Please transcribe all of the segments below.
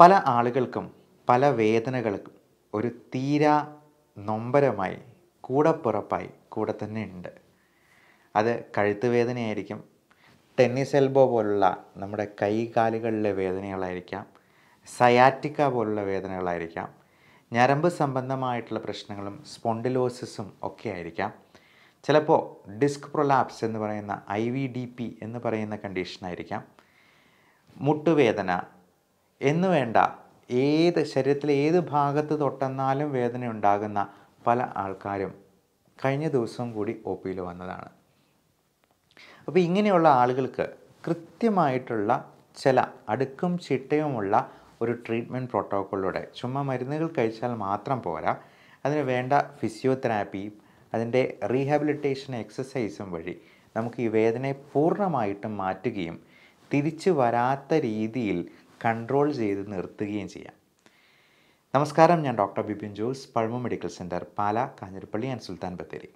പല ആളുകൾക്കും പല വേദനകൾക്കും ഒരു തീരാ നൊമ്പരമായി കൂടപ്പുറപ്പായി കൂടെ തന്നെ ഉണ്ട് അത് കഴുത്ത് വേദനയായിരിക്കും ടെന്നീസ് എൽബോ പോലുള്ള നമ്മുടെ കൈ കാലുകളിലെ വേദനകളായിരിക്കാം സയാറ്റിക്ക പോലുള്ള വേദനകളായിരിക്കാം ഞരമ്പ് സംബന്ധമായിട്ടുള്ള പ്രശ്നങ്ങളും സ്പോണ്ടിലോസിസും ഒക്കെ ആയിരിക്കാം ചിലപ്പോൾ ഡിസ്ക് പ്രൊലാപ്സ് എന്ന് പറയുന്ന ഐ വി ഡി പി എന്ന് പറയുന്ന കണ്ടീഷനായിരിക്കാം മുട്ടുവേദന എന്ന് വേണ്ട ഏത് ശരീരത്തിലെ ഏത് ഭാഗത്ത് തൊട്ടെന്നാലും വേദന ഉണ്ടാകുന്ന പല ആൾക്കാരും കഴിഞ്ഞ ദിവസവും കൂടി ഒ പിയിൽ വന്നതാണ് അപ്പോൾ ഇങ്ങനെയുള്ള ആളുകൾക്ക് കൃത്യമായിട്ടുള്ള ചില അടുക്കും ചിട്ടയുമുള്ള ഒരു ട്രീറ്റ്മെൻറ്റ് പ്രോട്ടോക്കോളിലൂടെ ചുമ്മാ മരുന്നുകൾ കഴിച്ചാൽ മാത്രം പോരാ അതിന് വേണ്ട ഫിസിയോതെറാപ്പി അതിൻ്റെ റീഹാബിലിറ്റേഷൻ എക്സസൈസും വഴി നമുക്ക് ഈ വേദനയെ പൂർണ്ണമായിട്ടും മാറ്റുകയും തിരിച്ചു വരാത്ത രീതിയിൽ കൺട്രോൾ ചെയ്ത് നിർത്തുകയും ചെയ്യാം നമസ്കാരം ഞാൻ ഡോക്ടർ ബിപിൻ ജോസ് പഴമ medical centre Pala Kanjirappally and Sultan Bathery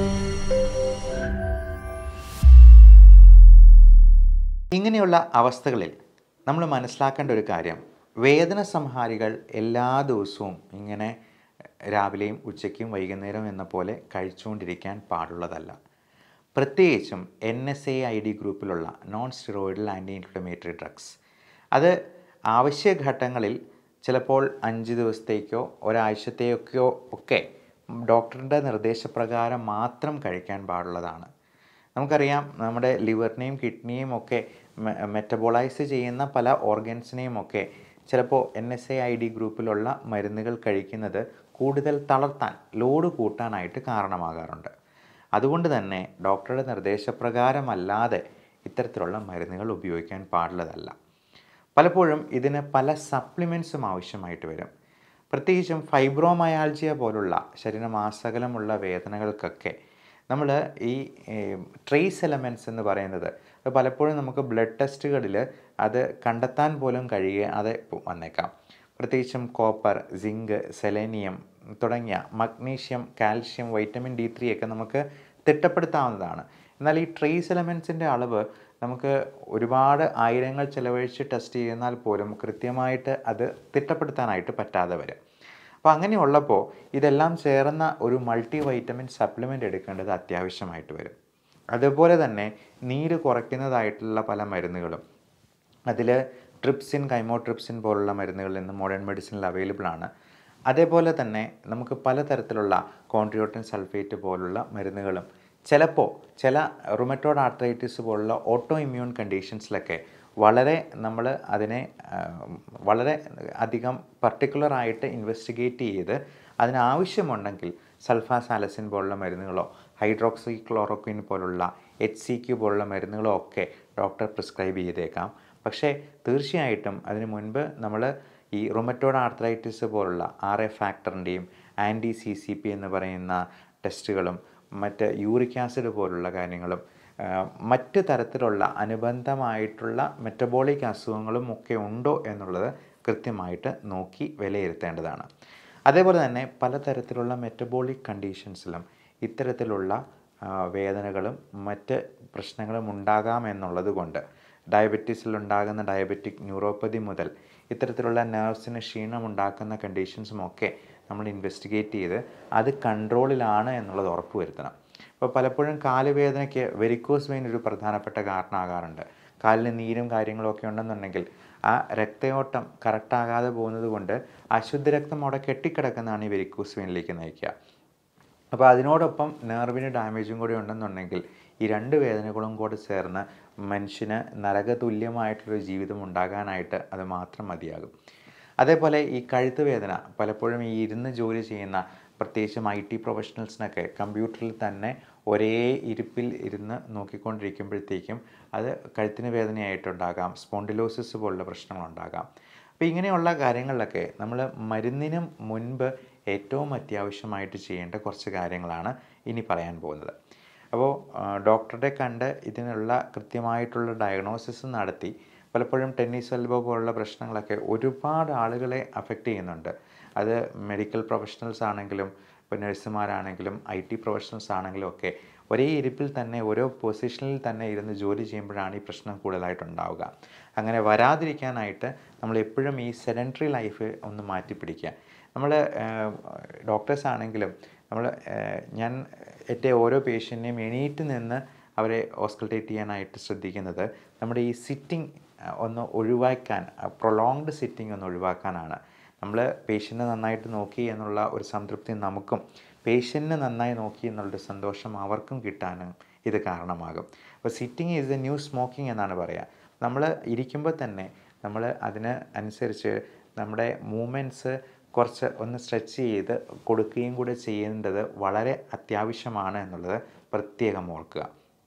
ഇങ്ങനെയുള്ള അവസ്ഥകളിൽ നമ്മൾ മനസ്സിലാക്കേണ്ട ഒരു കാര്യം വേദന സംഹാരികൾ എല്ലാ ദിവസവും ഇങ്ങനെ രാവിലെയും ഉച്ചയ്ക്കും വൈകുന്നേരം എന്ന പോലെ കഴിച്ചുകൊണ്ടിരിക്കാൻ പാടുള്ളതല്ല പ്രത്യേകിച്ചും N S A I D ഗ്രൂപ്പിലുള്ള non steroidal anti inflammatory drugs അത് ആവശ്യഘട്ടങ്ങളിൽ ചിലപ്പോൾ അഞ്ച് ദിവസത്തേക്കോ ഒരാഴ്ചത്തേക്കോ ഒക്കെ ഡോക്ടറുടെ നിർദ്ദേശപ്രകാരം മാത്രം കഴിക്കാൻ പാടുള്ളതാണ് നമുക്കറിയാം നമ്മുടെ ലിവറിനെയും കിഡ്നിയും ഒക്കെ മെറ്റബോളൈസ് ചെയ്യുന്ന പല ഓർഗൻസിനെയും ഒക്കെ ചിലപ്പോൾ N S A I D ഗ്രൂപ്പിലുള്ള മരുന്നുകൾ കഴിക്കുന്നത് കൂടുതൽ തളർത്താൻ ലോഡ് കൂട്ടാനായിട്ട് കാരണമാകാറുണ്ട് അതുകൊണ്ട് തന്നെ ഡോക്ടറുടെ നിർദ്ദേശപ്രകാരമല്ലാതെ ഇത്തരത്തിലുള്ള മരുന്നുകൾ ഉപയോഗിക്കാൻ പാടുള്ളതല്ല പലപ്പോഴും ഇതിന് പല സപ്ലിമെൻസും ആവശ്യമായിട്ട് വരും പ്രത്യേകിച്ചും ഫൈബ്രോമയാൾജിയ പോലുള്ള ശരീരമാസകലമുള്ള വേദനകൾക്കൊക്കെ നമ്മൾ ഈ ട്രേസ് എലമെൻറ്റ്സ് എന്ന് പറയുന്നത് അത് പലപ്പോഴും നമുക്ക് ബ്ലഡ് ടെസ്റ്റുകളിൽ അത് കണ്ടെത്താൻ പോലും കഴിയുക അത് വന്നേക്കാം പ്രത്യേകിച്ചും കോപ്പർ സിങ്ക് സെലേനിയം തുടങ്ങിയ magnesium calcium vitamin D three ഒക്കെ നമുക്ക് തിട്ടപ്പെടുത്താവുന്നതാണ് എന്നാൽ ഈ ട്രേസ് എലമെൻസിൻ്റെ അളവ് നമുക്ക് ഒരുപാട് ആയിരങ്ങൾ ചിലവഴിച്ച് ടെസ്റ്റ് ചെയ്യുന്നാൽ പോലും കൃത്യമായിട്ട് അത് തിട്ടപ്പെടുത്താനായിട്ട് പറ്റാതെ വരും അപ്പോൾ അങ്ങനെയുള്ളപ്പോൾ ഇതെല്ലാം ചേർന്ന ഒരു മൾട്ടി വൈറ്റമിൻ സപ്ലിമെൻ്റ് എടുക്കേണ്ടത് അത്യാവശ്യമായിട്ട് വരും അതുപോലെ തന്നെ നീര് കുറയ്ക്കുന്നതായിട്ടുള്ള പല മരുന്നുകളും അതിൽ ട്രിപ്സിൻ കൈമോട്രിപ്സിൻ പോലുള്ള മരുന്നുകൾ ഇന്ന് മോഡേൺ മെഡിസിനിൽ അവൈലബിൾ ആണ് അതേപോലെ തന്നെ നമുക്ക് പലതരത്തിലുള്ള കോൺട്രിയോട്ടിൻ സൾഫേറ്റ് പോലുള്ള മരുന്നുകളും ചിലപ്പോൾ ചില റുമറ്റോഡ് ആർത്രൈറ്റിസ് പോലുള്ള ഓട്ടോ ഇമ്മ്യൂൺ കണ്ടീഷൻസിലൊക്കെ വളരെ നമ്മൾ അതിനെ വളരെ അധികം പർട്ടിക്കുലറായിട്ട് ഇൻവെസ്റ്റിഗേറ്റ് ചെയ്ത് അതിനാവശ്യമുണ്ടെങ്കിൽ സൾഫാസാലസിൻ പോലുള്ള മരുന്നുകളോ ഹൈഡ്രോക്സി ക്ലോറോക്വിൻ പോലുള്ള എച്ച് സി ക്യു പോലുള്ള മരുന്നുകളോ ഒക്കെ ഡോക്ടർ പ്രിസ്ക്രൈബ് ചെയ്തേക്കാം പക്ഷേ തീർച്ചയായിട്ടും അതിന് മുൻപ് നമ്മൾ ഈ റുമറ്റോഡ് ആർത്രൈറ്റിസ് പോലുള്ള ആർ എ ഫാക്ടറിൻ്റെയും ആൻറ്റി സി സി പി എന്ന് പറയുന്ന ടെസ്റ്റുകളും മറ്റ് യൂറിക് ആസിഡ് പോലുള്ള കാര്യങ്ങളും മറ്റ് തരത്തിലുള്ള അനുബന്ധമായിട്ടുള്ള മെറ്റബോളിക് അസുഖങ്ങളും ഒക്കെ ഉണ്ടോ എന്നുള്ളത് കൃത്യമായിട്ട് നോക്കി വിലയിരുത്തേണ്ടതാണ് അതേപോലെ തന്നെ പലതരത്തിലുള്ള മെറ്റബോളിക് കണ്ടീഷൻസിലും ഇത്തരത്തിലുള്ള വേദനകളും മറ്റ് പ്രശ്നങ്ങളും ഉണ്ടാകാം എന്നുള്ളത് കൊണ്ട് ഡയബറ്റീസിലുണ്ടാകുന്ന ഡയബറ്റിക് ന്യൂറോപ്പതി മുതൽ ഇത്തരത്തിലുള്ള നെർവ്സിന് ക്ഷീണം ഉണ്ടാക്കുന്ന കണ്ടീഷൻസും ഒക്കെ നമ്മൾ ഇൻവെസ്റ്റിഗേറ്റ് ചെയ്ത് അത് കൺട്രോളിലാണ് എന്നുള്ളത് ഉറപ്പ് വരുത്തണം അപ്പോൾ പലപ്പോഴും കാലുവേദനയ്ക്ക് വെരിക്കോസ് വെയിൻ ഒരു പ്രധാനപ്പെട്ട കാരണമാകാറുണ്ട് കാലിന് നീരും കാര്യങ്ങളും ഒക്കെ ഉണ്ടെന്നുണ്ടെങ്കിൽ ആ രക്തയോട്ടം കറക്റ്റാകാതെ പോകുന്നത് കൊണ്ട് അശുദ്ധ രക്തം അവിടെ കെട്ടിക്കിടക്കുന്നതാണ് ഈ വെരിക്കോസ് വെയിനിലേക്ക് നയിക്കുക അപ്പോൾ അതിനോടൊപ്പം നെർവിന് ഡാമേജും കൂടി ഉണ്ടെന്നുണ്ടെങ്കിൽ ഈ രണ്ട് വേദനകളും കൂടെ ചേർന്ന് മനുഷ്യന് നരകതുല്യമായിട്ടുള്ളൊരു ജീവിതം ഉണ്ടാകാനായിട്ട് അത് മാത്രം മതിയാകും അതേപോലെ ഈ കഴുത്ത് വേദന പലപ്പോഴും ഈ ഇരുന്ന് ജോലി ചെയ്യുന്ന പ്രത്യേകിച്ചും ഐ ടി പ്രൊഫഷണൽസിനൊക്കെ കമ്പ്യൂട്ടറിൽ തന്നെ ഒരേ ഇരിപ്പിൽ ഇരുന്ന് നോക്കിക്കൊണ്ടിരിക്കുമ്പോഴത്തേക്കും അത് കഴുത്തിന് വേദനയായിട്ടുണ്ടാകാം സ്പോണ്ടിലോസിസ് പോലുള്ള പ്രശ്നങ്ങളുണ്ടാകാം അപ്പോൾ ഇങ്ങനെയുള്ള കാര്യങ്ങളിലൊക്കെ നമ്മൾ മരുന്നിനും മുൻപ് ഏറ്റവും അത്യാവശ്യമായിട്ട് ചെയ്യേണ്ട കുറച്ച് കാര്യങ്ങളാണ് ഇനി പറയാൻ പോകുന്നത് അപ്പോൾ ഡോക്ടറെ കണ്ട് ഇതിനുള്ള കൃത്യമായിട്ടുള്ള ഡയഗ്നോസിസ് നടത്തി പലപ്പോഴും ടെന്നീസ് എൽബോ പോലുള്ള പ്രശ്നങ്ങളൊക്കെ ഒരുപാട് ആളുകളെ അഫക്റ്റ് ചെയ്യുന്നുണ്ട് അത് മെഡിക്കൽ പ്രൊഫഷണൽസ് ആണെങ്കിലും ഇപ്പോൾ നഴ്സുമാരാണെങ്കിലും ഐ ടി പ്രൊഫഷണൽസ് ആണെങ്കിലും ഒക്കെ ഒരേ ഇരിപ്പിൽ തന്നെ ഓരോ പൊസിഷനിൽ തന്നെ ഇരുന്ന് ജോലി ചെയ്യുമ്പോഴാണ് ഈ പ്രശ്നം കൂടുതലായിട്ടുണ്ടാവുക അങ്ങനെ വരാതിരിക്കാനായിട്ട് നമ്മൾ എപ്പോഴും ഈ സെഡൻറ്ററി ലൈഫ് ഒന്ന് മാറ്റി പിടിക്കുക നമ്മൾ ഡോക്ടേഴ്സ് ആണെങ്കിലും നമ്മൾ ഞാൻ എൻ്റെ ഓരോ പേഷ്യൻറ്റിനെയും എണീറ്റ് നിന്ന് അവരെ ഓസ്കൾട്ടേറ്റ് ചെയ്യാനായിട്ട് ശ്രദ്ധിക്കുന്നത് നമ്മുടെ ഈ സിറ്റിംഗ് ഒന്ന് ഒഴിവാക്കാൻ പ്രൊലോങ്ഡ് സിറ്റിംഗ് ഒന്ന് ഒഴിവാക്കാനാണ് നമ്മൾ പേഷ്യൻറ്റിനെ നന്നായിട്ട് നോക്കി എന്നുള്ള ഒരു സംതൃപ്തി നമുക്കും പേഷ്യൻറ്റിനെ നന്നായി നോക്കി എന്നുള്ളൊരു സന്തോഷം അവർക്കും കിട്ടാനും ഇത് കാരണമാകും അപ്പോൾ sitting is a new smoking എന്നാണ് പറയുക നമ്മൾ ഇരിക്കുമ്പോൾ തന്നെ നമ്മൾ അതിന് അനുസരിച്ച് നമ്മുടെ മൂമെൻറ്റ്സ് കുറച്ച് ഒന്ന് സ്ട്രെച്ച് ചെയ്ത് കൊടുക്കുകയും കൂടെ ചെയ്യേണ്ടത് വളരെ അത്യാവശ്യമാണ് എന്നുള്ളത് പ്രത്യേകം ഓർക്കുക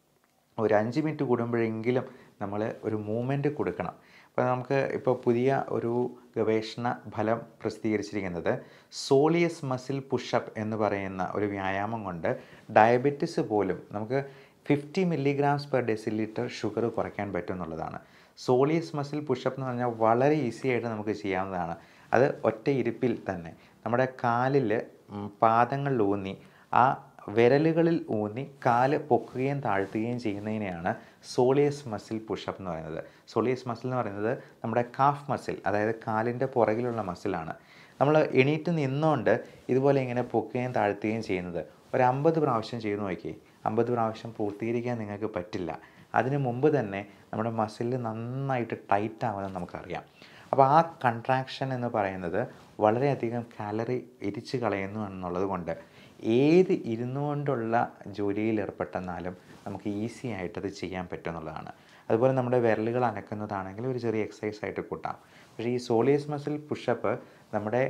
ഒരു അഞ്ച് മിനിറ്റ് കൂടുമ്പോഴെങ്കിലും നമ്മൾ ഒരു മൂവ്മെൻറ്റ് കൊടുക്കണം അപ്പോൾ നമുക്ക് ഇപ്പോൾ പുതിയ ഒരു ഗവേഷണ ഫലം പ്രസിദ്ധീകരിച്ചിരിക്കുന്നത് സോളിയസ് മസിൽ പുഷപ്പ് എന്ന് പറയുന്ന ഒരു വ്യായാമം കൊണ്ട് ഡയബറ്റിസ് പോലും നമുക്ക് fifty milligrams per decilitre sugar കുറയ്ക്കാൻ പറ്റും എന്നുള്ളതാണ് സോളിയസ് മസിൽ പുഷപ്പ് എന്ന് പറഞ്ഞാൽ വളരെ ഈസി ആയിട്ട് നമുക്ക് ചെയ്യാവുന്നതാണ് അത് ഒറ്റ ഇരിപ്പിൽ തന്നെ നമ്മുടെ കാലിൽ പാദങ്ങളിൽ ഊന്നി ആ വിരലുകളിൽ ഊന്നി കാല് പൊക്കുകയും താഴ്ത്തുകയും ചെയ്യുന്നതിനെയാണ് സോളിയസ് മസിൽ പുഷപ്പ് എന്ന് പറയുന്നത് സോളിയസ് മസിൽ എന്ന് പറയുന്നത് നമ്മുടെ കാഫ് മസിൽ അതായത് കാലിൻ്റെ പുറകിലുള്ള മസിലാണ് നമ്മൾ എണീറ്റ് നിന്നുകൊണ്ട് ഇതുപോലെ ഇങ്ങനെ പൊക്കുകയും താഴ്ത്തുകയും ചെയ്യുന്നത് ഒരു അമ്പത് പ്രാവശ്യം ചെയ്ത് നോക്കി അമ്പത് പ്രാവശ്യം പൂർത്തീകരിക്കാൻ നിങ്ങൾക്ക് പറ്റില്ല അതിന് മുമ്പ് തന്നെ നമ്മുടെ മസിൽ നന്നായിട്ട് ടൈറ്റ് ആവുമെന്ന് നമുക്കറിയാം അപ്പോൾ ആ കൺട്രാക്ഷൻ എന്ന് പറയുന്നത് വളരെയധികം കാലറി എരിച്ച് കളയുന്നു എന്നുള്ളത് കൊണ്ട് ഏത് ഇരുന്നു കൊണ്ടുള്ള ജോലിയിൽ ഏർപ്പെട്ടെന്നാലും നമുക്ക് ഈസി ആയിട്ട് അത് ചെയ്യാൻ പറ്റും എന്നുള്ളതാണ് അതുപോലെ നമ്മുടെ വിരലുകൾ അനക്കുന്നതാണെങ്കിൽ ഒരു ചെറിയ എക്സസൈസ് ആയിട്ട് കൂട്ടാം പക്ഷേ ഈ സോളിയസ് മസിൽ പുഷപ്പ് നമ്മുടെ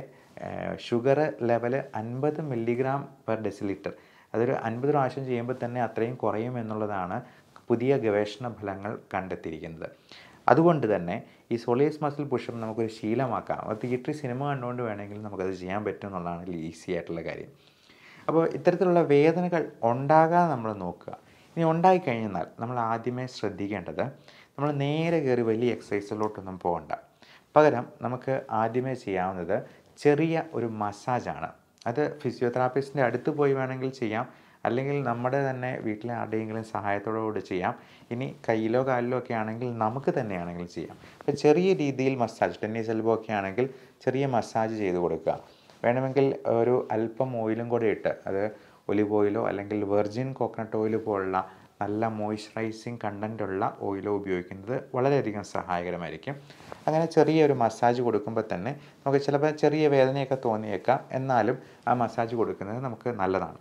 ഷുഗർ ലെവൽ അൻപത് മില്ലിഗ്രാം പെർ ഡെസിലിറ്റർ അതൊരു അൻപത് പ്രാവശ്യം ചെയ്യുമ്പോൾ തന്നെ അത്രയും കുറയും എന്നുള്ളതാണ് പുതിയ ഗവേഷണ ഫലങ്ങൾ കണ്ടെത്തിയിരിക്കുന്നത് അതുകൊണ്ട് തന്നെ ഈ സോളിയസ് മസിൽ പുഷപ്പ് നമുക്കൊരു ശീലമാക്കാം അത് തിയേറ്ററിൽ സിനിമ കണ്ടുകൊണ്ട് വേണമെങ്കിൽ നമുക്കത് ചെയ്യാൻ പറ്റും എന്നുള്ളതാണ് ഈസി ആയിട്ടുള്ള കാര്യം അപ്പോൾ ഇത്തരത്തിലുള്ള വേദനകൾ ഉണ്ടാകാതെ നമ്മൾ നോക്കുക ഇനി ഉണ്ടായിക്കഴിഞ്ഞാൽ നമ്മൾ ആദ്യമേ ശ്രദ്ധിക്കേണ്ടത് നമ്മൾ നേരെ കയറി വലിയ എക്സസൈസിലോട്ടൊന്നും പോകണ്ട പകരം നമുക്ക് ആദ്യമേ ചെയ്യാവുന്നത് ചെറിയ ഒരു മസാജാണ് അത് ഫിസിയോതെറാപ്പിസ്റ്റിൻ്റെ അടുത്ത് പോയി വേണമെങ്കിൽ ചെയ്യാം അല്ലെങ്കിൽ നമ്മുടെ തന്നെ വീട്ടിലെ ആരുടെയെങ്കിലും സഹായത്തോടുകൂടി ചെയ്യാം ഇനി കയ്യിലോ കാലിലോ ഒക്കെ ആണെങ്കിൽ നമുക്ക് തന്നെയാണെങ്കിൽ ചെയ്യാം അപ്പോൾ ചെറിയ രീതിയിൽ മസാജ് ടെന്നീസ് എൽബോ ഒക്കെ ആണെങ്കിൽ ചെറിയ മസാജ് ചെയ്ത് കൊടുക്കുക വേണമെങ്കിൽ ഒരു അല്പം ഓയിലും കൂടെ ഇട്ട് അത് ഒലിവ് ഓയിലോ അല്ലെങ്കിൽ വെർജിൻ കോക്കനട്ട് ഓയിൽ പോലുള്ള നല്ല മോയ്സ്ചറൈസിങ് കണ്ടൻറ്റുള്ള ഓയിലോ ഉപയോഗിക്കുന്നത് വളരെയധികം സഹായകരമായിരിക്കും അങ്ങനെ ചെറിയൊരു മസാജ് കൊടുക്കുമ്പോൾ തന്നെ നമുക്ക് ചിലപ്പോൾ ചെറിയ വേദനയൊക്കെ തോന്നിയേക്കാം എന്നാലും ആ മസാജ് കൊടുക്കുന്നത് നമുക്ക് നല്ലതാണ്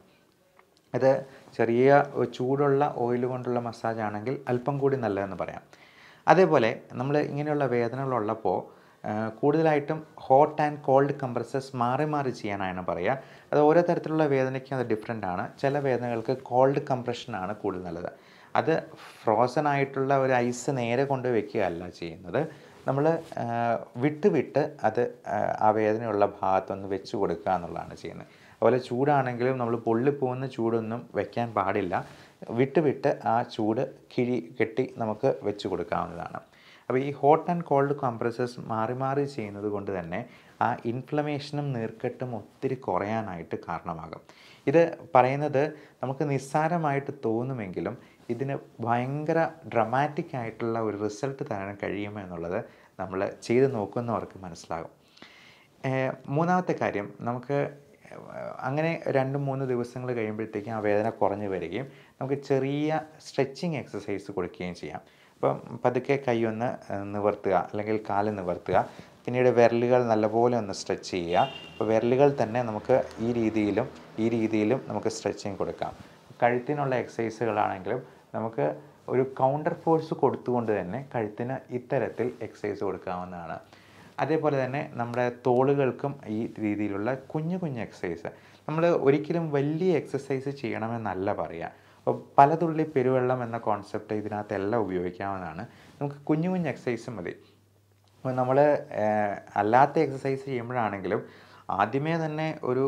ഇത് ചെറിയ ചൂടുള്ള ഓയിൽ കൊണ്ടുള്ള മസാജ് ആണെങ്കിൽ അല്പം കൂടി നല്ലതെന്ന് പറയാം അതേപോലെ നമ്മൾ ഇങ്ങനെയുള്ള വേദനകളുള്ളപ്പോൾ കൂടുതലായിട്ടും ഹോട്ട് ആൻഡ് കോൾഡ് കംപ്രസസ് മാറി മാറി ചെയ്യാനാണ് പറയുക അത് ഓരോ തരത്തിലുള്ള വേദനയ്ക്കും അത് ഡിഫറെൻ്റ് ആണ് ചില വേദനകൾക്ക് കോൾഡ് കംപ്രഷനാണ് കൂടുതൽ നല്ലത് അത് ഫ്രോസൺ ആയിട്ടുള്ള ഒരു ഐസ് നേരെ കൊണ്ട് വെക്കുകയല്ല ചെയ്യുന്നത് നമ്മൾ വിട്ട് വിട്ട് അത് ആ വേദനയുള്ള ഭാഗത്തൊന്ന് വെച്ച് കൊടുക്കുക എന്നുള്ളതാണ് ചെയ്യുന്നത് അതുപോലെ ചൂടാണെങ്കിലും നമ്മൾ പൊള്ളിപ്പോകുന്ന ചൂടൊന്നും വെക്കാൻ പാടില്ല വിട്ട് വിട്ട് ആ ചൂട് കിഴി കെട്ടി നമുക്ക് വെച്ച് കൊടുക്കാവുന്നതാണ് അപ്പോൾ ഈ ഹോട്ട് ആൻഡ് കോൾഡ് കംപ്രസസ് മാറി മാറി ചെയ്യുന്നത് കൊണ്ട് തന്നെ ആ ഇൻഫ്ലമേഷനും നീർക്കെട്ടും ഒത്തിരി കുറയാനായിട്ട് കാരണമാകും ഇത് പറയുന്നത് നമുക്ക് നിസ്സാരമായിട്ട് തോന്നുമെങ്കിലും ഇതിന് ഭയങ്കര ഡ്രമാറ്റിക് ആയിട്ടുള്ള ഒരു റിസൾട്ട് തരാൻ കഴിയുമെന്നുള്ളത് നമ്മൾ ചെയ്ത് നോക്കുന്നവർക്ക് മനസ്സിലാകും മൂന്നാമത്തെ കാര്യം നമുക്ക് അങ്ങനെ രണ്ട് മൂന്ന് ദിവസങ്ങൾ കഴിയുമ്പോഴത്തേക്കും ആ വേദന കുറഞ്ഞു വരികയും നമുക്ക് ചെറിയ സ്ട്രെച്ചിങ് എക്സസൈസ് കൊടുക്കുകയും ചെയ്യാം അപ്പം പതുക്കെ കൈ ഒന്ന് നിവർത്തുക അല്ലെങ്കിൽ കാല് നിവർത്തുക പിന്നീട് വിരലുകൾ നല്ലപോലെ ഒന്ന് സ്ട്രെച്ച് ചെയ്യുക അപ്പോൾ വിരലുകൾ തന്നെ നമുക്ക് ഈ രീതിയിലും ഈ രീതിയിലും നമുക്ക് സ്ട്രെച്ചിങ് കൊടുക്കാം കഴുത്തിനുള്ള എക്സസൈസുകളാണെങ്കിലും നമുക്ക് ഒരു കൗണ്ടർ ഫോഴ്സ് കൊടുത്തുകൊണ്ട് തന്നെ കഴുത്തിന് ഇത്തരത്തിൽ എക്സസൈസ് കൊടുക്കാവുന്നതാണ് അതേപോലെ തന്നെ നമ്മുടെ തോളുകൾക്കും ഈ രീതിയിലുള്ള കുഞ്ഞു കുഞ്ഞു എക്സസൈസ് നമ്മൾ ഒരിക്കലും വലിയ എക്സസൈസ് ചെയ്യണമെന്നല്ല പറയുക അപ്പോൾ പലതുള്ളി പെരുവെള്ളം എന്ന കോൺസെപ്റ്റ് ഇതിനകത്തെല്ലാം ഉപയോഗിക്കാവുന്നതാണ് നമുക്ക് കുഞ്ഞു കുഞ്ഞു എക്സസൈസ് മതി അപ്പോൾ നമ്മൾ അല്ലാത്ത എക്സസൈസ് ചെയ്യുമ്പോഴാണെങ്കിലും ആദ്യമേ തന്നെ ഒരു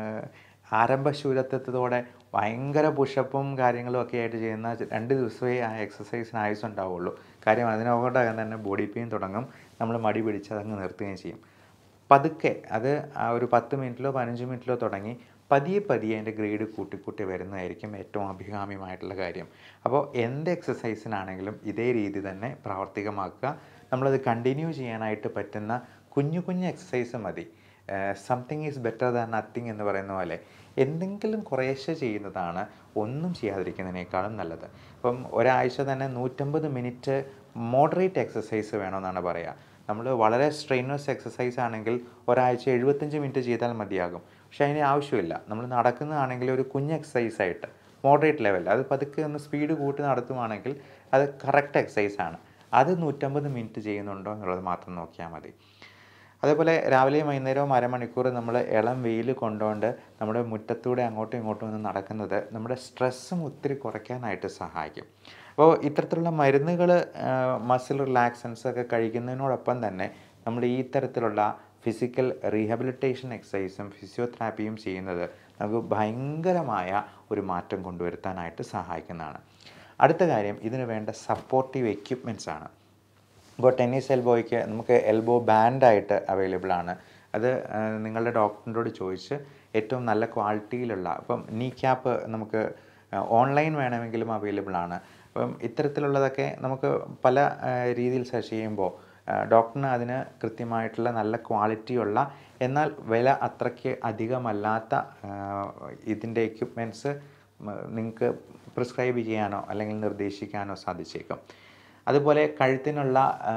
ആരംഭശൂരത്വത്തോടെ ഭയങ്കര പുഷപ്പും കാര്യങ്ങളും ഒക്കെ ആയിട്ട് ചെയ്യുന്ന രണ്ട് ദിവസമേ ആ എക്സസൈസിന് ആയുസ് ഉണ്ടാവുള്ളൂ കാര്യം അതിനോടകം തന്നെ ബോഡി പെയിൻ തുടങ്ങും നമ്മൾ മടി പിടിച്ച് അതങ്ങ് നിർത്തുകയും ചെയ്യും പതുക്കെ അത് ആ ഒരു പത്ത് മിനിറ്റിലോ പതിനഞ്ച് മിനിറ്റിലോ തുടങ്ങി പതിയെ പതിയെ അതിൻ്റെ ഗ്രേഡ് കൂട്ടി കൂട്ടി വരുന്നതായിരിക്കും ഏറ്റവും അഭികാമ്യമായിട്ടുള്ള കാര്യം അപ്പോൾ എന്ത് എക്സസൈസിനാണെങ്കിലും ഇതേ രീതി തന്നെ പ്രാവർത്തികമാക്കുക നമ്മളത് കണ്ടിന്യൂ ചെയ്യാനായിട്ട് പറ്റുന്ന കുഞ്ഞു കുഞ്ഞു എക്സസൈസ് മതി something is better than nothing എന്ന് പറയുന്ന പോലെ എന്തെങ്കിലും കുറേശ്ശെ ചെയ്യുന്നതാണ് ഒന്നും ചെയ്യാതിരിക്കുന്നതിനേക്കാളും നല്ലത് അപ്പം ഒരാഴ്ച തന്നെ നൂറ്റമ്പത് മിനിറ്റ് മോഡറേറ്റ് എക്സസൈസ് വേണമെന്നാണ് പറയുക നമ്മൾ വളരെ സ്ട്രെയിനേഴ്സ് എക്സസൈസ് ആണെങ്കിൽ ഒരാഴ്ച എഴുപത്തഞ്ച് മിനിറ്റ് ചെയ്താൽ മതിയാകും പക്ഷേ അതിന് ആവശ്യമില്ല നമ്മൾ നടക്കുന്നതാണെങ്കിൽ ഒരു കുഞ്ഞ് എക്സസൈസ് ആയിട്ട് മോഡറേറ്റ് ലെവൽ അത് പതുക്കെ ഒന്ന് സ്പീഡ് കൂട്ടി നടത്തുവാണെങ്കിൽ അത് കറക്റ്റ് എക്സസൈസ് ആണ് അത് നൂറ്റമ്പത് മിനിറ്റ് ചെയ്യുന്നുണ്ടോ എന്നുള്ളത് മാത്രം നോക്കിയാൽ മതി അതേപോലെ രാവിലെയും വൈകുന്നേരവും അരമണിക്കൂർ നമ്മൾ ഇളം വെയിൽ കൊണ്ടുകൊണ്ട് നമ്മുടെ മുറ്റത്തൂടെ അങ്ങോട്ടും ഇങ്ങോട്ടും ഒന്ന് നടക്കുന്നത് നമ്മുടെ സ്ട്രെസ്സും ഒത്തിരി കുറയ്ക്കാനായിട്ട് സഹായിക്കും അപ്പോൾ ഇത്തരത്തിലുള്ള മരുന്നുകൾ മസിൽ റിലാക്സൻസ് ഒക്കെ കഴിക്കുന്നതിനോടൊപ്പം തന്നെ നമ്മൾ ഈ തരത്തിലുള്ള ഫിസിക്കൽ റീഹാബിലിറ്റേഷൻ എക്സസൈസും ഫിസിയോതെറാപ്പിയും ചെയ്യുന്നത് നമുക്ക് ഭയങ്കരമായ ഒരു മാറ്റം കൊണ്ടുവരുത്താനായിട്ട് സഹായിക്കുന്നതാണ് അടുത്ത കാര്യം ഇതിന് വേണ്ട സപ്പോർട്ടീവ് എക്യുപ്മെൻറ്റ്സ് ആണ് ഇപ്പോൾ ടെന്നീസ് എൽബോയ്ക്ക് നമുക്ക് എൽബോ ബാൻഡായിട്ട് അവൈലബിൾ ആണ് അത് ആ, നിങ്ങളുടെ ഡോക്ടറിനോട് ചോദിച്ച് ഏറ്റവും നല്ല ക്വാളിറ്റിയിലുള്ള ഇപ്പം നീ ക്യാപ്പ് നമുക്ക് ഓൺലൈൻ വേണമെങ്കിലും അവൈലബിൾ ആണ് അപ്പം ഇത്തരത്തിലുള്ളതൊക്കെ നമുക്ക് പല ആ, രീതിയിൽ സെർച്ച് ചെയ്യുമ്പോൾ ആ, ഡോക്ടറിന് അതിന് കൃത്യമായിട്ടുള്ള നല്ല ക്വാളിറ്റിയുള്ള എന്നാൽ വില അത്രയ്ക്ക് അധികമല്ലാത്ത ആ, ഇതിൻ്റെ എക്യുപ്മെൻറ്റ്സ് നിങ്ങൾക്ക് പ്രിസ്ക്രൈബ് ചെയ്യാനോ അല്ലെങ്കിൽ നിർദ്ദേശിക്കാനോ സാധിച്ചേക്കും അതുപോലെ കഴുത്തിനുള്ള ആ,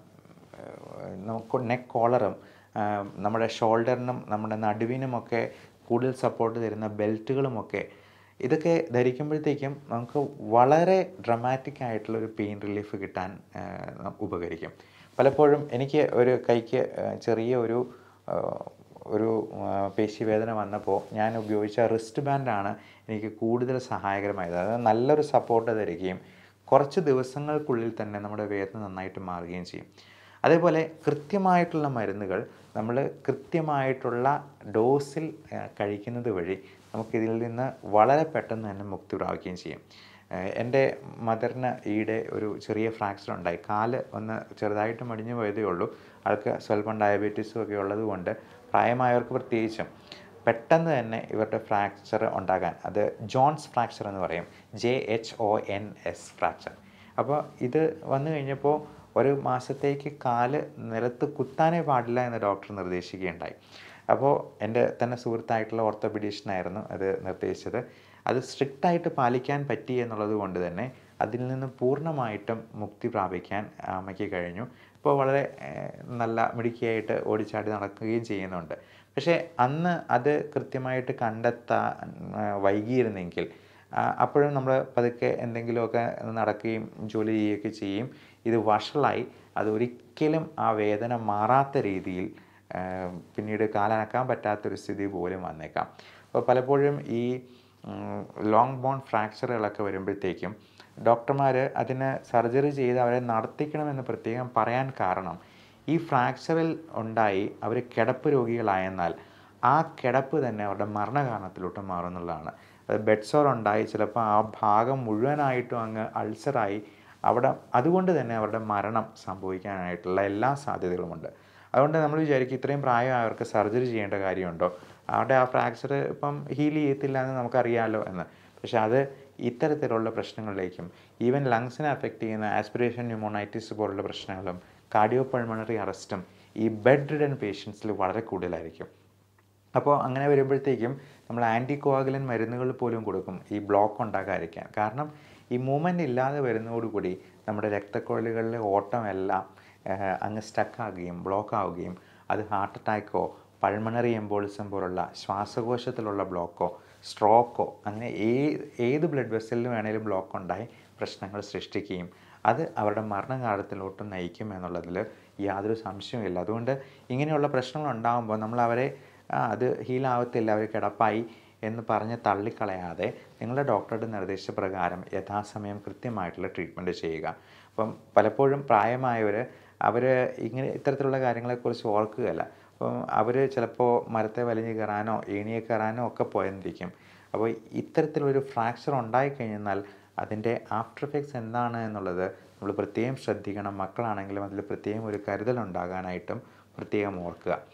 നമുക്ക് നെക്ക് കോളറും ആ, നമ്മുടെ ഷോൾഡറിനും നമ്മുടെ നടുവിനുമൊക്കെ കൂടുതൽ സപ്പോർട്ട് തരുന്ന ബെൽറ്റുകളുമൊക്കെ ഇതൊക്കെ ധരിക്കുമ്പോഴത്തേക്കും നമുക്ക് വളരെ ഡ്രമാറ്റിക് ആയിട്ടുള്ള ഒരു പെയിൻ റിലീഫ് കിട്ടാൻ ആ, ഉപകരിക്കും പലപ്പോഴും എനിക്ക് ഒരു കൈക്ക് ആ, ചെറിയ ഒരു ആ, ഒരു ആ, പേശിവേദന വന്നപ്പോൾ ഞാൻ ഉപയോഗിച്ച റിസ്റ്റ് ബാൻഡാണ് എനിക്ക് കൂടുതൽ സഹായകരമായത് അതായത് നല്ലൊരു സപ്പോർട്ട് തരികയും കുറച്ച് ദിവസങ്ങൾക്കുള്ളിൽ തന്നെ നമ്മുടെ വേദന നന്നായിട്ട് മാറുകയും ചെയ്യും അതേപോലെ കൃത്യമായിട്ടുള്ള മരുന്നുകൾ നമ്മൾ കൃത്യമായിട്ടുള്ള ഡോസിൽ ആ, കഴിക്കുന്നത് വഴി നമുക്കിതിൽ നിന്ന് വളരെ പെട്ടെന്ന് തന്നെ മുക്തി പ്രാപിക്കുകയും ചെയ്യും ഏഹ് എൻ്റെ മദറിന് ഈയിടെ ഒരു ചെറിയ ഫ്രാക്ചർ ഉണ്ടായി കാല് ഒന്ന് ചെറുതായിട്ട് മടിഞ്ഞു പോയതേ ഉള്ളൂ ആൾക്ക് സ്വല്പം ഡയബറ്റീസും ഒക്കെ ഉള്ളത് കൊണ്ട് പ്രായമായവർക്ക് പ്രത്യേകിച്ചും പെട്ടെന്ന് തന്നെ ഇവരുടെ ഫ്രാക്ചർ ഉണ്ടാകാൻ അത് ജോൺസ് ഫ്രാക്ചർ എന്ന് പറയും J H O N S fracture അപ്പോൾ ഇത് വന്നു കഴിഞ്ഞപ്പോൾ ഒരു മാസത്തേക്ക് കാല് നിലത്ത് കുത്താനേ പാടില്ല എന്ന് ഡോക്ടർ നിർദ്ദേശിക്കുകയുണ്ടായി അപ്പോൾ എൻ്റെ തന്നെ സുഹൃത്തായിട്ടുള്ള ഓർത്തോപീഡീഷ്യനായിരുന്നു അത് നിർദ്ദേശിച്ചത് അത് സ്ട്രിക്റ്റായിട്ട് പാലിക്കാൻ പറ്റി എന്നുള്ളത് കൊണ്ട് തന്നെ അതിൽ നിന്ന് പൂർണ്ണമായിട്ടും മുക്തി പ്രാപിക്കാൻ അമ്മയ്ക്ക് കഴിഞ്ഞു ഇപ്പോൾ വളരെ ഏഹ്, നല്ല മിടുക്കിയായിട്ട് ഓടിച്ചാടി നടക്കുകയും ചെയ്യുന്നുണ്ട് പക്ഷേ അന്ന് അത് കൃത്യമായിട്ട് കണ്ടെത്താൻ ആ, വൈകിയിരുന്നെങ്കിൽ ആ, അപ്പോഴും നമ്മൾ പതുക്കെ എന്തെങ്കിലുമൊക്കെ നടക്കുകയും ജോലി ചെയ്യുകയൊക്കെ ചെയ്യും ഇത് വഷളായി അത് ഒരിക്കലും ആ വേദന മാറാത്ത രീതിയിൽ ആ, പിന്നീട് കാലനക്കാൻ പറ്റാത്തൊരു സ്ഥിതി പോലും വന്നേക്കാം അപ്പോൾ പലപ്പോഴും ഈ ലോങ് ബോൺ ഫ്രാക്ചറുകളൊക്കെ വരുമ്പോഴത്തേക്കും ഡോക്ടർമാർ അതിന് സർജറി ചെയ്ത് അവരെ നടത്തിക്കണമെന്ന് പ്രത്യേകം പറയാൻ കാരണം ഈ ഫ്രാക്ചറിൽ ഉണ്ടായി അവർ കിടപ്പ് രോഗികളായെന്നാൽ ആ കിടപ്പ് തന്നെ അവരുടെ മരണകാരണത്തിലോട്ട് മാറുന്നുള്ളതാണ് അത് ബെഡ് സോർ ഉണ്ടായി ചിലപ്പോൾ ആ ഭാഗം മുഴുവനായിട്ടും അങ്ങ് അൾസറായി അവിടെ അതുകൊണ്ട് തന്നെ അവരുടെ മരണം സംഭവിക്കാനായിട്ടുള്ള എല്ലാ സാധ്യതകളുമുണ്ട് അതുകൊണ്ട് നമ്മൾ വിചാരിക്കും ഇത്രയും പ്രായമായവർക്ക് സർജറി ചെയ്യേണ്ട കാര്യമുണ്ടോ അവിടെ ആ ഫ്രാക്ചർ ഇപ്പം ഹീൽ ചെയ്യത്തില്ല എന്ന് നമുക്കറിയാമല്ലോ എന്ന് പക്ഷെ അത് ഇത്തരത്തിലുള്ള പ്രശ്നങ്ങളിലേക്കും ഈവൻ ലങ്സിനെ അഫക്റ്റ് ചെയ്യുന്ന ആസ്പിറേഷൻ ന്യൂമോണൈറ്റിസ് പോലുള്ള പ്രശ്നങ്ങളും കാർഡിയോ പൾമണറി അറസ്റ്റും ഈ ബെഡ് റിഡൻ പേഷ്യൻസിൽ വളരെ കൂടുതലായിരിക്കും അപ്പോൾ അങ്ങനെ വരുമ്പോഴത്തേക്കും നമ്മൾ ആൻറ്റി കോവാഗുലൻ മരുന്നുകൾ പോലും കൊടുക്കും ഈ ബ്ലോക്ക് ഉണ്ടാകാതിരിക്കാൻ കാരണം ഈ മൂവ്മെൻ്റ് ഇല്ലാതെ വരുന്നതോടുകൂടി നമ്മുടെ രക്തക്കുഴലുകളിലെ ഓട്ടമെല്ലാം ആഹ്, അങ്ങ് സ്റ്റക്കാകുകയും ബ്ലോക്ക് ആവുകയും അത് ഹാർട്ട് അറ്റാക്കോ പൾമണറി എംബോളിസം പോലുള്ള ശ്വാസകോശത്തിലുള്ള ബ്ലോക്കോ സ്ട്രോക്കോ അങ്ങനെ ഏ ഏത് ബ്ലഡ് വെസലിൽ വേണേലും ബ്ലോക്ക് ഉണ്ടായി പ്രശ്നങ്ങൾ സൃഷ്ടിക്കുകയും അത് അവരുടെ മരണകാലത്തിലോട്ട് നയിക്കും എന്നുള്ളതിൽ യാതൊരു സംശയവുമില്ല അതുകൊണ്ട് ഇങ്ങനെയുള്ള പ്രശ്നങ്ങൾ ഉണ്ടാകുമ്പോൾ നമ്മൾ അവരെ "ആ, അത് ഹീലാവത്തില്ല അവർ കിടപ്പായി എന്ന് പറഞ്ഞ് തള്ളിക്കളയാതെ നിങ്ങളുടെ ഡോക്ടറുടെ നിർദ്ദേശപ്രകാരം യഥാസമയം കൃത്യമായിട്ടുള്ള ട്രീറ്റ്മെൻറ്റ് ചെയ്യുക അപ്പം പലപ്പോഴും പ്രായമായവർ അവർ ഇങ്ങനെ ഇത്തരത്തിലുള്ള കാര്യങ്ങളെക്കുറിച്ച് ഓർക്കുകയല്ല അപ്പം അവർ ചിലപ്പോൾ മരത്തെ വലിഞ്ഞു കയറാനോ ഏണിയെ കയറാനോ ഒക്കെ പോയെന്നിരിക്കും അപ്പോൾ ഇത്തരത്തിലൊരു ഫ്രാക്ചർ ഉണ്ടായിക്കഴിഞ്ഞാൽ അതിൻ്റെ ആഫ്റ്റർ എഫക്ട്സ് എന്താണ് എന്നുള്ളത് നമ്മൾ പ്രത്യേകം ശ്രദ്ധിക്കണം മക്കളാണെങ്കിലും അതിൽ പ്രത്യേകം ഒരു കരുതൽ ഉണ്ടാകാനായിട്ടും പ്രത്യേകം ഓർക്കുക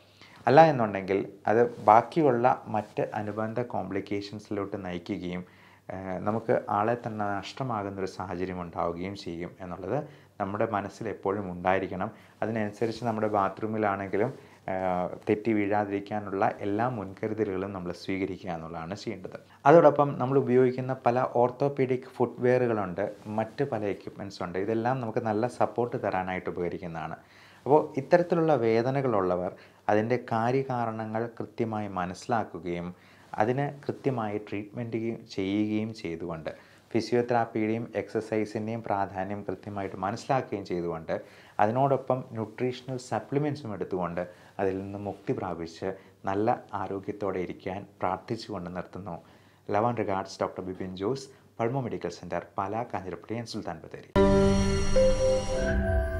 അല്ല എന്നുണ്ടെങ്കിൽ അത് ബാക്കിയുള്ള മറ്റ് അനുബന്ധ കോംപ്ലിക്കേഷൻസിലോട്ട് നയിക്കുകയും ഏഹ്, നമുക്ക് ആളെ തന്നെ നഷ്ടമാകുന്നൊരു സാഹചര്യം ഉണ്ടാവുകയും ചെയ്യും എന്നുള്ളത് നമ്മുടെ മനസ്സിൽ എപ്പോഴും ഉണ്ടായിരിക്കണം അതിനനുസരിച്ച് നമ്മുടെ ബാത്റൂമിലാണെങ്കിലും ഏഹ്, തെറ്റി വീഴാതിരിക്കാനുള്ള എല്ലാ മുൻകരുതലുകളും നമ്മൾ സ്വീകരിക്കുക എന്നുള്ളതാണ് ചെയ്യേണ്ടത് അതോടൊപ്പം നമ്മൾ ഉപയോഗിക്കുന്ന പല ഓർത്തോപീഡിക് ഫുട്വെയറുകളുണ്ട് മറ്റ് പല എക്യുപ്മെൻറ്റ്സ് ഉണ്ട് ഇതെല്ലാം നമുക്ക് നല്ല സപ്പോർട്ട് തരാനായിട്ട് ഉപകരിക്കുന്നതാണ് അപ്പോൾ ഇത്തരത്തിലുള്ള വേദനകളുള്ളവർ അതിൻ്റെ കാര്യകാരണങ്ങൾ കൃത്യമായി മനസ്സിലാക്കുകയും അതിന് കൃത്യമായി ട്രീറ്റ്മെൻറ്റ് ചെയ്യുകയും ചെയ്തുകൊണ്ട് ഫിസിയോതെറാപ്പിയുടെയും എക്സസൈസിൻ്റെയും പ്രാധാന്യം കൃത്യമായിട്ട് മനസ്സിലാക്കുകയും ചെയ്തുകൊണ്ട് അതിനോടൊപ്പം ന്യൂട്രീഷണൽ സപ്ലിമെൻറ്റ്സും എടുത്തുകൊണ്ട് അതിൽ നിന്ന് മുക്തി പ്രാപിച്ച് നല്ല ആരോഗ്യത്തോടെ ഇരിക്കാൻ പ്രാർത്ഥിച്ചുകൊണ്ട് നിർത്തുന്നു love and regards doctor Bipin Jose pulmo medical centre Pala Kanjirappally and Sultan Bathery